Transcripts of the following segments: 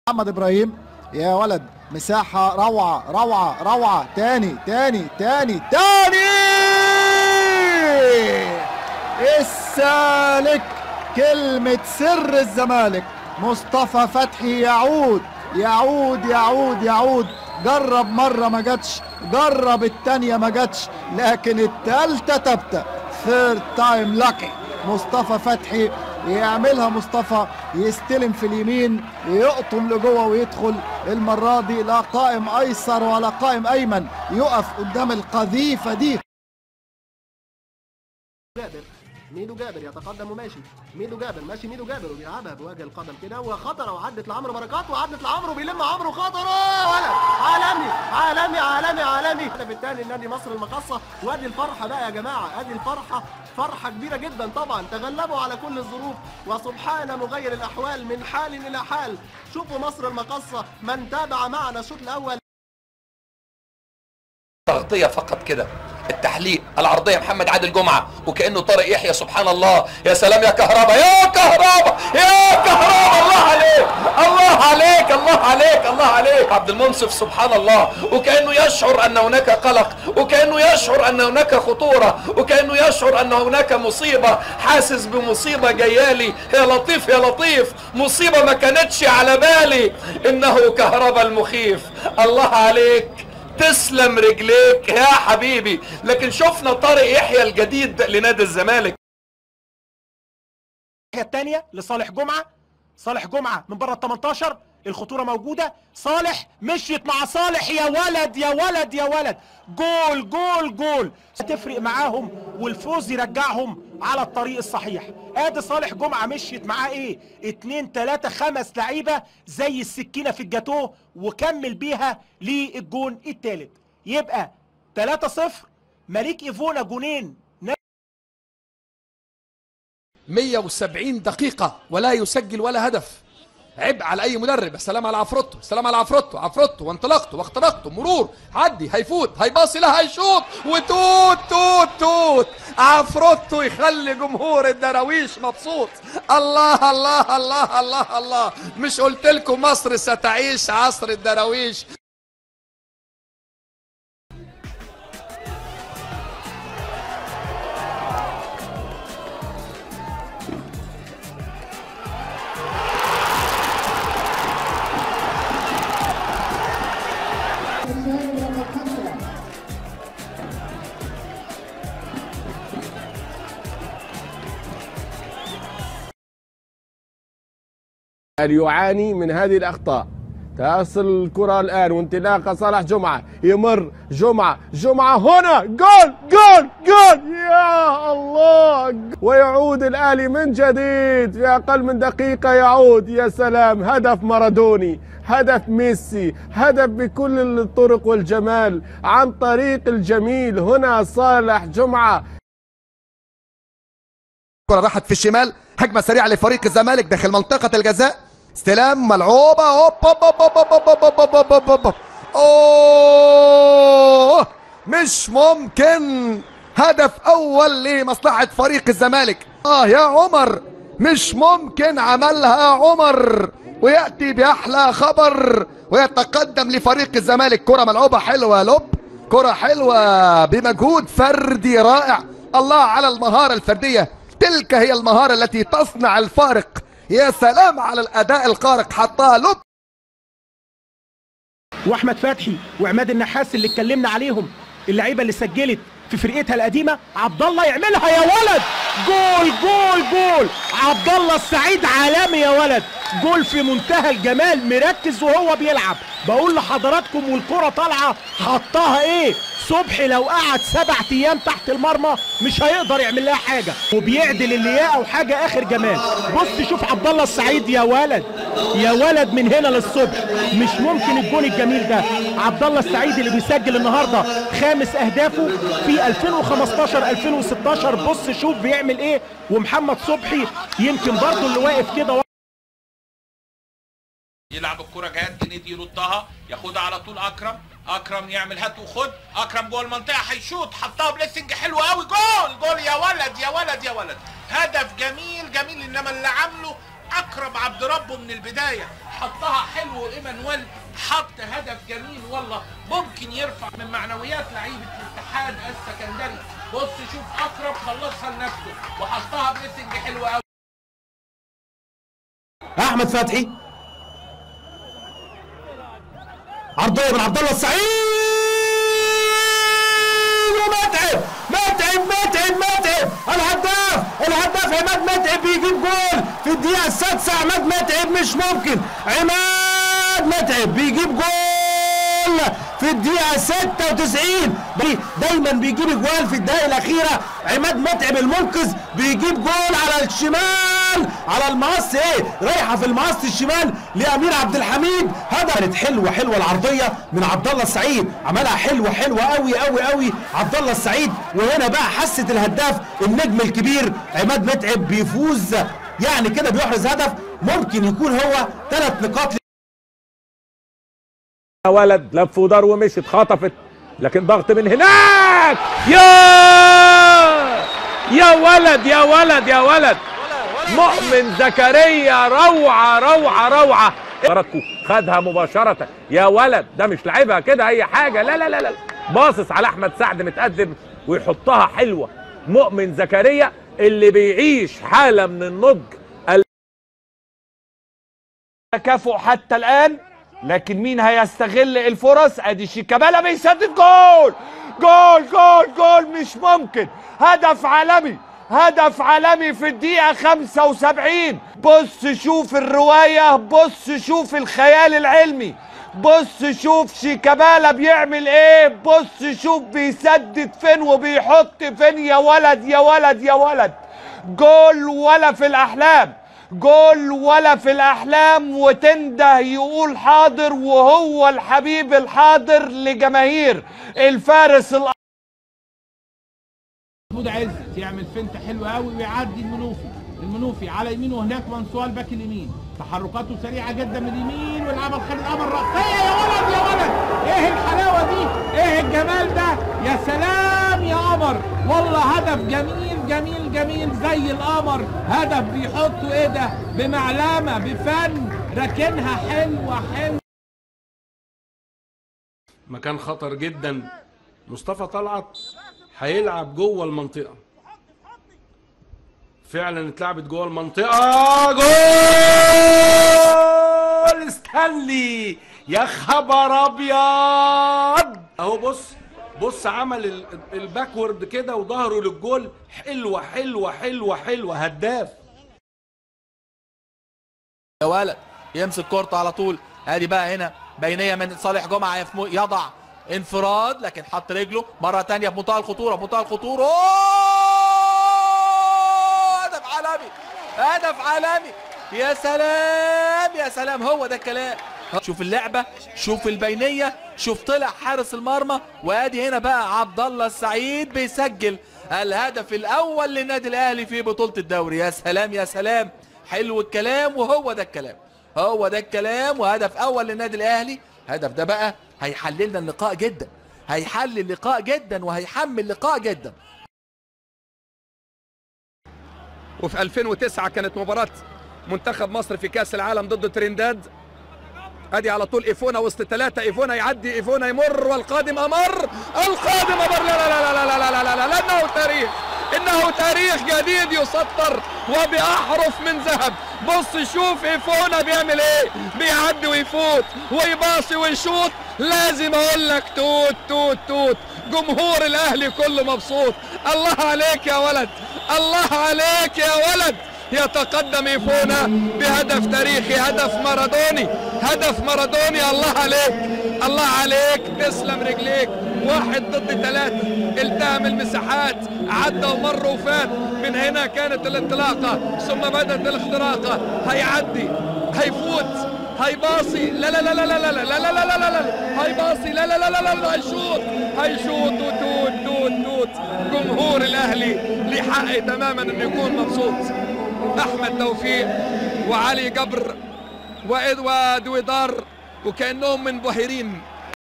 محمد ابراهيم يا ولد مساحة روعة روعة روعة تاني تاني تاني تاني السالك كلمة سر الزمالك مصطفى فتحي يعود يعود يعود يعود جرب مرة ما جاتش جرب التانية ما جاتش لكن التالتة تبتة ثيرد تايم لاكي مصطفى فتحي يعملها مصطفى يستلم في اليمين يقطم لجوه ويدخل المرة دي لا قائم أيسر ولا قائم أيمن يقف قدام القذيفة دي جابر ميدو جابر يتقدم وماشي ميدو جابر ماشي ميدو جابر وبيلعبها بوجه القدم كده وخطره وعدت لعمرو بركات وعدت لعمرو بيلم عمرو خطره ولد عالمي عالمي عالمي عالمي الهدف الثاني لنادي مصر المقصه وادي الفرحه بقى يا جماعه ادي الفرحه فرحه كبيره جدا طبعا تغلبوا على كل الظروف وسبحان مغير الاحوال من حال الى حال شوفوا مصر المقصه من تابع معنا الشوط الاول تغطيه فقط كده التحليق العرضيه محمد عادل جمعه وكانه طارق يحيى سبحان الله يا سلام يا كهربا يا كهربا يا كهربا الله عليك الله عليك الله عليك الله عليك عبد المنصف سبحان الله وكانه يشعر ان هناك قلق وكانه يشعر ان هناك خطوره وكانه يشعر ان هناك مصيبه حاسس بمصيبه جايالي يا لطيف يا لطيف مصيبه ما كانتش على بالي انه كهربا المخيف الله عليك تسلم رجليك يا حبيبي لكن شفنا طارق يحيى الجديد لنادي الزمالك الناحيه الثانيه لصالح جمعه صالح جمعه من بره ال 18 الخطوره موجوده صالح مشيت مع صالح يا ولد يا ولد يا ولد جول جول جول هتفرق معاهم والفوز يرجعهم على الطريق الصحيح ادي صالح جمعه مشيت معاه ايه اتنين تلاته خمس لعيبه زي السكينه في الجاتوه وكمل بيها للجون التالت يبقى 3 0 مليك ايفونا جونين 170 دقيقة ولا يسجل ولا هدف عبء على أي مدرب السلام على عفروتو السلام على عفروتو عفروتو وانطلقته واخترقته مرور عدي هيفوت هيباصي لا هيشوط وتوت توت توت عفروتو يخلي جمهور الدراويش مبسوط الله الله الله الله الله مش قلت لكم مصر ستعيش عصر الدراويش يعاني من هذه الأخطاء تصل الكرة الآن وانطلاقة صالح جمعة يمر جمعة جمعة هنا جول جول جول يا الله ويعود الأهلي من جديد في أقل من دقيقة يعود يا سلام هدف مارادوني هدف ميسي هدف بكل الطرق والجمال عن طريق الجميل هنا صالح جمعة الكرة راحت في الشمال هجمة سريعة لفريق الزمالك داخل منطقة الجزاء استلام ملعوبة هوب هوب هوب هوب هوب هوب هوب هوب هوب هوب هوب. اوه مش ممكن هدف اول لمصلحة فريق الزمالك اه يا عمر مش ممكن عملها عمر ويأتي بأحلى خبر ويتقدم لفريق الزمالك كرة ملعوبة حلوة لوب كرة حلوة بمجهود فردي رائع الله على المهارة الفردية تلك هي المهارة التي تصنع الفارق يا سلام على الأداء الخارق حطها لوب واحمد فتحي وعماد النحاس اللي اتكلمنا عليهم اللعيبه اللي سجلت في فرقتها القديمه عبد الله يعملها يا ولد جول جول جول عبد الله السعيد عالمي يا ولد جول في منتهى الجمال مركز وهو بيلعب بقول لحضراتكم والكره طالعه حطها ايه صبحي لو قعد سبع ايام تحت المرمى مش هيقدر يعمل لها حاجه وبيعدل اللياقه وحاجه اخر جمال بص شوف عبد الله السعيد يا ولد يا ولد من هنا للصبح مش ممكن الجون الجميل ده عبد الله السعيد اللي بيسجل النهارده خامس اهدافه في 2015 2016 بص شوف بيعمل ايه ومحمد صبحي يمكن برضه اللي واقف كده يلعب الكرة جهاد جنيد يردها ياخدها على طول اكرم اكرم يعمل هات وخد اكرم جوه المنطقه هيشوط حطها بليسنج حلو قوي جول جول يا ولد يا ولد يا ولد هدف جميل جميل انما اللي عامله اكرم عبد ربه من البدايه حطها حلو ايمانويل حط هدف جميل والله ممكن يرفع من معنويات لعيبه الاتحاد السكندري بص شوف اكرم خلصها لنفسه وحطها بليسنج حلو قوي احمد فتحي عرضيه من عبد الله السعيد ومتعب متعب متعب متعب الهداف الهداف عماد متعب بيجيب جول في الدقيقه السادسه عماد متعب مش ممكن عماد متعب بيجيب جول في الدقيقة 96 بي- دايما بيجيب اجوال في الدقائق الأخيرة عماد متعب المنقذ بيجيب جول على الشمال على المقص ايه رايحة في المقص الشمال لأمير عبد الحميد هدف كانت حلوة حلوة العرضية من عبد الله السعيد عملها حلوة حلوة قوي قوي قوي عبد الله السعيد وهنا بقى حست الهداف النجم الكبير عماد متعب بيفوز يعني كده بيحرز هدف ممكن يكون هو ثلاث نقاط يا ولد لف ودار ومشي اتخطفت لكن ضغط من هناك يا يا ولد يا ولد يا ولد مؤمن زكريا روعة روعة روعة بركو خدها مباشرة يا ولد ده مش لعبها كده أي حاجة لا لا لا لا باصص على أحمد سعد متقدم ويحطها حلوة مؤمن زكريا اللي بيعيش حالة من النضج تكافؤ حتى الان لكن مين هيستغل الفرص ادي شيكابالا بيسدد جول جول جول جول مش ممكن هدف عالمي هدف عالمي في الدقيقة 75 بص شوف الرواية بص شوف الخيال العلمي بص شوف شيكابالا بيعمل ايه بص شوف بيسدد فين وبيحط فين يا ولد يا ولد يا ولد جول ولا في الاحلام جول ولا في الاحلام وتنده يقول حاضر وهو الحبيب الحاضر لجماهير الفارس الأ... محمود عزت يعمل فنت حلو قوي ويعدي المنوفي المنوفي على يمينه هناك منصور باك اليمين تحركاته سريعه جدا من اليمين ويلعبها لخالد قمر راسيه يا ولد يا ولد ايه الحلاوه دي ايه الجمال ده يا سلام يا قمر والله هدف جميل جميل جميل زي القمر هدف بيحطه ايه ده بمعلمه بفن راكنها حلوه حلوه مكان خطر جدا مصطفى طلعت هيلعب جوه المنطقه فعلا اتلعبت جوه المنطقه جول ستانلي يا خبر ابيض اهو بص بص عمل ال- الباكورد كده وظهره للجول حلوه حلوه حلوه حلوه هداف يا ولد يمسك كورته على طول ادي بقى هنا بينيه من صالح جمعه يفمو- يضع انفراد لكن حط رجله مره تانية في منتهى الخطوره في منتهى الخطوره أوه! هدف عالمي هدف عالمي يا سلام يا سلام هو ده الكلام شوف اللعبه شوف البينيه شوف طلع حارس المرمى وادي هنا بقى عبد الله السعيد بيسجل الهدف الاول للنادي الاهلي في بطوله الدوري يا سلام يا سلام حلو الكلام وهو ده الكلام هو ده الكلام وهدف اول للنادي الاهلي هدف ده بقى هيحللنا اللقاء جدا هيحلل اللقاء جدا وهيحمل اللقاء جدا وفي 2009 كانت مباراة منتخب مصر في كأس العالم ضد ترينداد ادي على طول ايفونا وسط ثلاثة ايفونا يعدي ايفونا يمر والقادم امر القادم امر لا لا لا لا لا لا لا لا لا, لا انه تاريخ انه تاريخ جديد يسطر وباحرف من ذهب بص شوف ايفونا بيعمل ايه بيعدي ويفوت ويباصي ويشوط لازم اقول لك توت توت توت جمهور الاهلي كله مبسوط الله عليك يا ولد الله عليك يا ولد يتقدم ايفونا بهدف تاريخي هدف مارادوني هدف مارادوني الله عليك الله عليك تسلم رجليك واحد ضد ثلاثة التهم المساحات عدى ومر وفات من هنا كانت الانطلاقة ثم بدأت الاختراقة هيعدي هيفوت هيباصي لا لا لا لا لا لا لا لا لا لا لا لا هيباصي لا لا لا لا لا لا هيشوط هيشوط وتوت توت توت جمهور الاهلي ليه حق تماما انه يكون مبسوط احمد توفيق وعلي جبر وادوارد ودار وكانهم منبهرين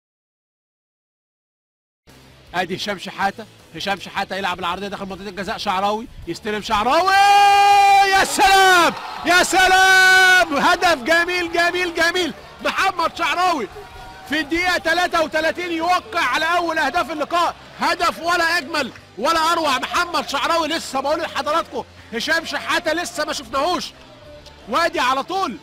ادي هشام شحاته هشام شحاته يلعب العرضيه داخل منطقه الجزاء شعراوي يستلم شعراوي يا سلام يا سلام هدف جميل جميل جميل محمد شعراوي في الدقيقة 33 يوقع على أول أهداف اللقاء هدف ولا أجمل ولا أروع محمد شعراوي لسه بقول لحضراتكم هشام شحاتة لسه ما شفناهوش وادي على طول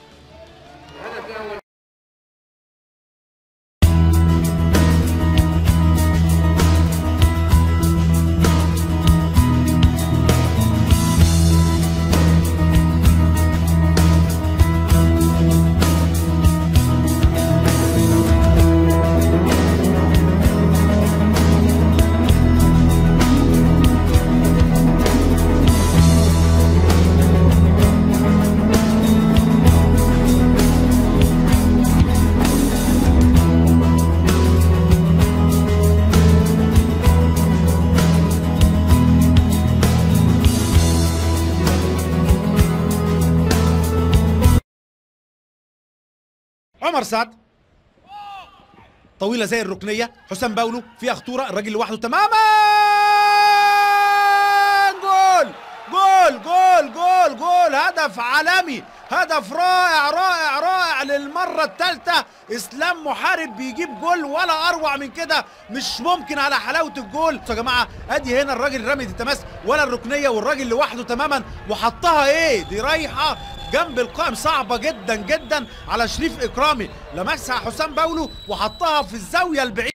عمر سعد طويله زي الركنيه حسام باولو فيها خطوره الراجل لوحده تماما جول جول جول جول جول هدف عالمي هدف رائع رائع رائع للمرة الثالثة اسلام محارب بيجيب جول ولا اروع من كده مش ممكن على حلاوة الجول يا جماعة ادي هنا الراجل رمي التماس ولا الركنية والراجل لوحده تماما وحطها ايه دي رايحة جنب القائم صعبة جدا جدا على شريف اكرامي لمسها حسام باولو وحطها في الزاوية البعيدة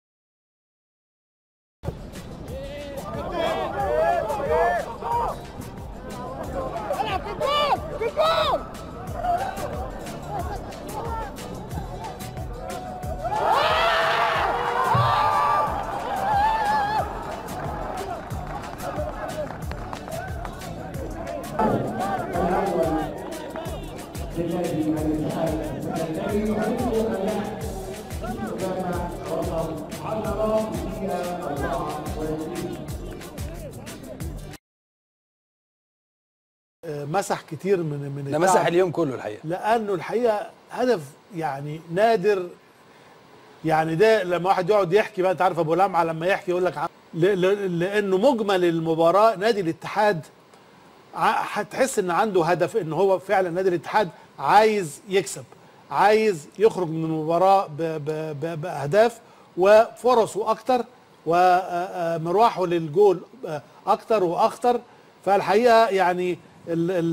مسح كتير من من ده مسح التعب. اليوم كله الحقيقه لانه الحقيقه هدف يعني نادر يعني ده لما واحد يقعد يحكي بقى انت عارف ابو لمعه لما يحكي يقول لك عم- ل- ل- لانه مجمل المباراه نادي الاتحاد ع- هتحس ان عنده هدف ان هو فعلا نادي الاتحاد عايز يكسب عايز يخرج من المباراه ب ب ب باهداف وفرصه اكتر ومروحه للجول آه، اكتر واخطر فالحقيقه يعني ال ال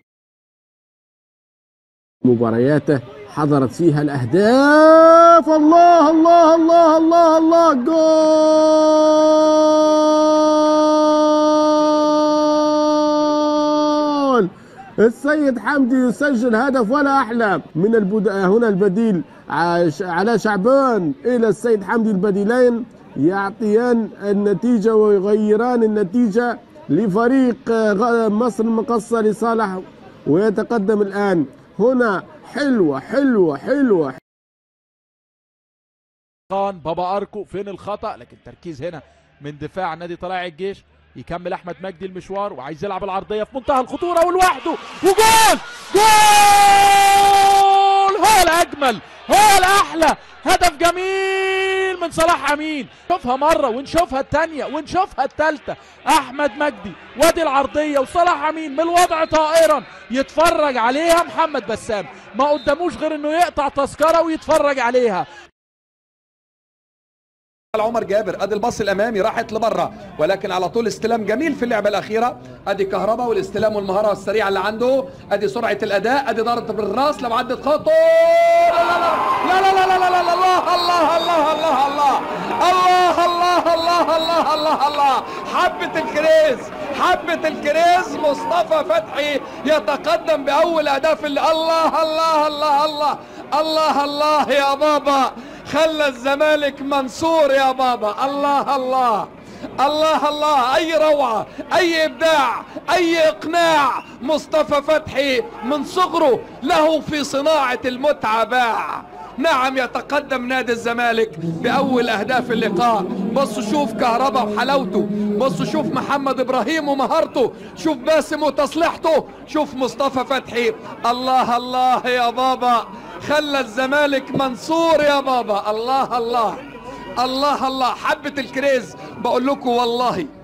مبارياته حضرت فيها الأهداف الله الله الله الله الله جول السيد حمدي يسجل هدف ولا أحلى من البد... هنا البديل عش... على شعبان إلى السيد حمدي البديلين يعطيان النتيجة ويغيران النتيجة لفريق آه، غ- مصر المقصة لصالح ويتقدم الآن هنا حلوة حلوة حلوة خان بابا اركو فين الخطا لكن تركيز هنا من دفاع نادي طلائع الجيش يكمل احمد مجدي المشوار وعايز يلعب العرضيه في منتهى الخطوره ولوحده وجول جول هو الاجمل هو الاحلى هدف جميل من صلاح امين نشوفها مره ونشوفها الثانيه ونشوفها الثالثه احمد مجدي وادي العرضيه وصلاح امين من الوضع طائرا يتفرج عليها محمد بسام ما قداموش غير انه يقطع تذكره ويتفرج عليها على عمر جابر ادي الباص الامامي راحت لبره ولكن على طول استلام جميل في اللعبه الاخيره ادي كهربا والاستلام والمهاره السريعه اللي عنده ادي سرعه الاداء ادي ضربه بالراس لو عدت خطوه لا لا لا لا لا لا لا الله الله الله الله الله الله الله الله الله الله الله حبة الكريز حبة الكريز مصطفى فتحي يتقدم بأول أهداف اللي الله الله الله الله الله الله يا بابا خلى الزمالك منصور يا بابا الله الله الله الله اي روعه اي ابداع اي اقناع مصطفى فتحي من صغره له في صناعه المتعه باع نعم يتقدم نادي الزمالك باول اهداف اللقاء بصوا شوف كهربا وحلاوته بصوا شوف محمد ابراهيم ومهارته شوف باسم وتصليحته شوف مصطفى فتحي الله الله يا بابا خلى الزمالك منصور يا بابا الله الله الله الله حبة الكريز بقول لكم والله